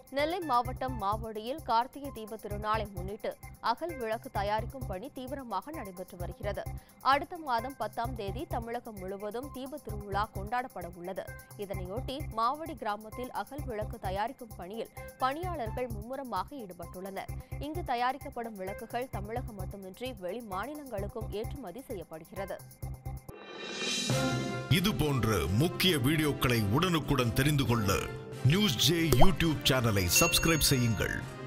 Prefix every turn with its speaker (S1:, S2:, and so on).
S1: நெல்லை மாவட்டம் மாவடியில் கார்த்திகை தீப திருநாளை முன்னிட்டு அகல் விளக்கு தயாரிக்கும் பணி தீவிரமாக நடைபெற்று வருகிறது அடுத்த மாதம் பத்தாம் தேதி தமிழகம் முழுவதும் தீப திருவிழா கொண்டாடப்பட உள்ளது இதனையொட்டி மாவடி கிராமத்தில் அகல் விளக்கு தயாரிக்கும் பணியில் பணியாளர்கள் மும்முரமாக ஈடுபட்டுள்ளனர் இங்கு தயாரிக்கப்படும் விளக்குகள் தமிழகம் மட்டுமின்றி வெளி மாநிலங்களுக்கும் ஏற்றுமதி செய்யப்படுகிறது
S2: இது போன்ற முக்கிய வீடியோக்களை உடனுக்குடன் தெரிந்து கொள்ள நியூஸ் ஜே யூடியூப் சேனலை சப்ஸ்கிரைப் செய்யுங்கள்